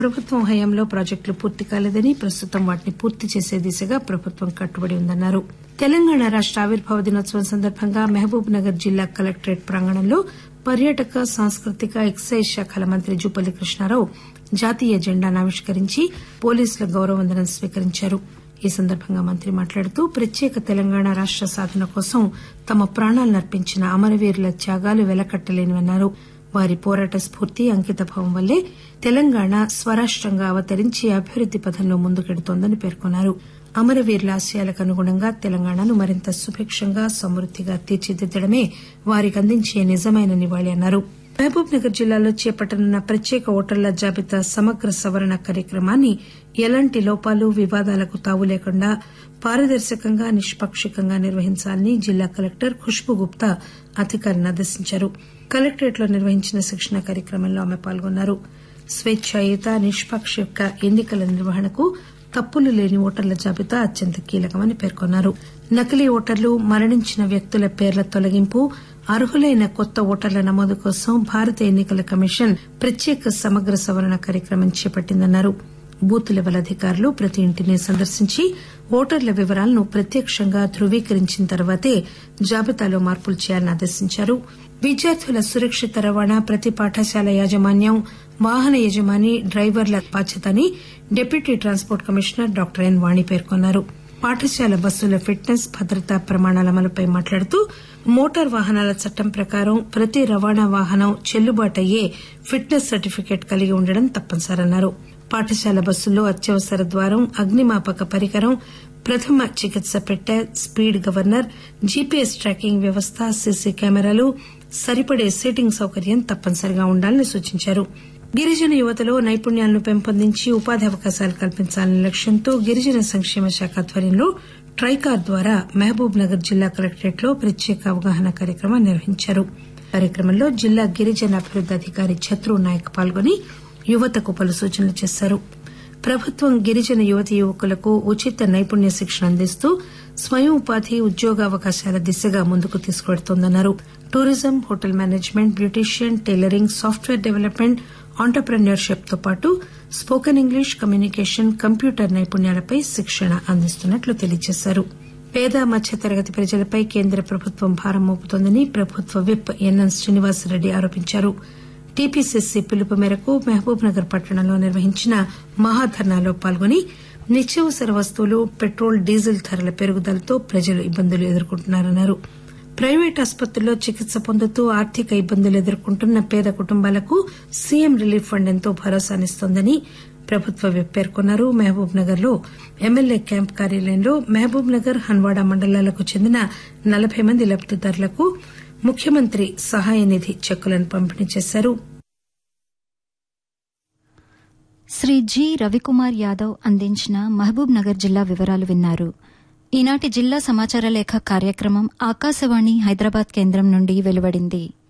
ప్రభుత్వం హయాంలో ప్రాజెక్టులు పూర్తి కాలేదని ప్రస్తుతం వాటిని పూర్తి చేసే దిశగా ప్రభుత్వం కట్టుబడి ఉందన్నారు తెలంగాణ రాష్ట ఆవిర్భావ దినోత్సవం సందర్భంగా మహబూబ్ నగర్ జిల్లా కలెక్టరేట్ ప్రాంగణంలో పర్యాటక సాంస్కృతిక ఎక్సైజ్ శాఖల మంత్రి జూపల్లి కృష్ణారావు జాతీయ జెండాను ఆవిష్కరించి పోలీసుల గౌరవ వందనం స్వీకరించారు ఈ సందర్భంగా మంత్రి మాట్లాడుతూ ప్రత్యేక తెలంగాణ రాష్ట సాధన కోసం తమ ప్రాణాలనర్పించిన అమరవీరుల త్యాగాలు వెలకట్టలేనివన్నారు వారి పోరాట స్పూర్తి అంకితభావం వల్లే తెలంగాణ స్వరాష్టంగా అవతరించి అభివృద్ది పథంలో ముందుకెడుతోందని పేర్కొన్నారు అమరవీరుల ఆశయాలకు అనుగుణంగా తెలంగాణను మరింత సుభిక్షంగా సమృద్దిగా తీర్చిదిద్దడమే వారికి అందించే నిజమైన నివాళి అన్నారు మహబూబ్ నగర్ జిల్లాలో చేపట్టనున్న ప్రత్యేక ఓటర్ల జాబితా సమగ్ర సవరణ కార్యక్రమాన్ని ఎలాంటి లోపాలు వివాదాలకు తావు లేకుండా పారదర్శకంగా నిష్పాక్షికంగా నిర్వహించాలని జిల్లా కలెక్టర్ ఖుష్బూ గుప్తా అధికారులను ఆదేశించారు కలెక్టరేట్ లో నిర్వహించిన శిక్షణ కార్యక్రమంలో ఆమె పాల్గొన్నారు స్వేచ్ఛాయుత నిష్పాక్షిక ఎన్నికల నిర్వహణకు తప్పులు లేని ఓటర్ల జాబితా అత్యంత కీలకమని పేర్కొన్నారు నకిలీ ఓటర్లు మరణించిన వ్యక్తుల పేర్ల తొలగింపు అర్హులైన కొత్త ఓటర్ల నమోదు కోసం భారత ఎన్నికల కమిషన్ ప్రత్యేక సమగ్ర సవరణ కార్యక్రమం చేపట్టిందన్నారు బూత్ లెవెల్ అధికారులు ప్రతి ఇంటిని సందర్శించి ఓటర్ల వివరాలను ప్రత్యక్షంగా ధృవీకరించిన తర్వాతే జాబితాలో మార్పులు చేయాలని ఆదేశించారు విద్యార్థుల సురక్షిత రవాణా ప్రతి పాఠశాల యాజమాన్యం వాహన యజమాని డ్రైవర్ల బాధ్యత అని deputy transport commissioner doctor N Vani పేర్కొన్నారు పాఠశాల బస్సుల ఫిట్నెస్ భద్రతా ప్రమాణాల అమలుపై మాట్లాడుతూ మోటార్ వాహనాల చట్టం ప్రకారం ప్రతి రవాణా వాహనం చెల్లుబాటయ్యే ఫిట్నెస్ సర్టిఫికెట్ కలిగి ఉండడం తప్పనిసరన్నారు పాఠశాల బస్సుల్లో అత్యవసర ద్వారం అగ్నిమాపక పరికరం ప్రథమ చికిత్స పెట్టె స్పీడ్ గవర్నర్ జీపీఎస్ ట్రాకింగ్ వ్యవస్థ సీసీ కెమెరాలు సరిపడే సీటింగ్ సౌకర్యం తప్పనిసరిగా ఉండాలని సూచించారు గిరిజన యువతలో నైపుణ్యాలను పెంపొందించి ఉపాధి అవకాశాలు కల్పించాలనే లక్ష్యంతో గిరిజన సంక్షేమ శాఖ ఆధ్వర్యంలో ట్రైకార్ ద్వారా మహబూబ్ నగర్ జిల్లా కలెక్టరేట్ లో ప్రత్యేక అవగాహన కార్యక్రమం నిర్వహించారు కార్యక్రమంలో జిల్లా గిరిజన అభివృద్ది అధికారి ఛత్రు నాయక్ పాల్గొని యువతకు పలు సూచనలు చేశారు ప్రభుత్వం గిరిజన యువతీ యువకులకు ఉచిత నైపుణ్య శిక్షణ అందిస్తూ స్వయం ఉపాధి ఉద్యోగావకాశాల దిశగా ముందుకు తీసుకువెడుతోందన్నారు tourism hotel management beautician tailoring software development entrepreneurship తో పాటు స్పోకెన్ ఇంగ్లీష్ కమ్యూనికేషన్ కంప్యూటర్ నైపుణ్యాలపై శిక్షణ అందిస్తున్నట్లు తెలియజేశారు పేద మధ్యతరగతి ప్రజలపై కేంద్ర ప్రభుత్వం భారం మోపుతోందని ప్రభుత్వ విప్ ఎన్ఎన్ శ్రీనివాసరెడ్డి ఆరోపించారు టీపీసీసీ పిలుపు మేరకు మహబూబ్ నగర్ పట్టణంలో నిర్వహించిన మహాధర్నాలో పాల్గొని నిత్యావసర వస్తువులు పెట్రోల్ డీజిల్ ధరల పెరుగుదలతో ప్రజలు ఇబ్బందులు ఎదుర్కొంటున్నారన్నారు ప్రైవేట్ ఆసుపత్రుల్లో చికిత్స పొందుతూ ఆర్థిక ఇబ్బందులు ఎదుర్కొంటున్న పేద కుటుంబాలకు సీఎం రిలీఫ్ ఫండ్ ఎంతో భరోసానిస్తోందని ప్రభుత్వ విప్ పేర్కొన్నారు మహబూబ్ నగర్ లో ఎమ్మెల్యే క్యాంప్ కార్యాలయంలో మహబూబ్ నగర్ హన్వాడ మండలాలకు చెందిన నలబై మంది లబ్దిదారులకు ముఖ్యమంత్రి సహాయ నిధి చెక్కులను పంపిణీ చేశారు శ్రీ జి రవికుమార్ యాదవ్ అందించిన మహబూబ్ నగర్ జిల్లా వివరాలు విన్నారు ఈనాటి జిల్లా సమాచార లేఖ కార్యక్రమం ఆకాశవాణి హైదరాబాద్ కేంద్రం నుండి వెలువడింది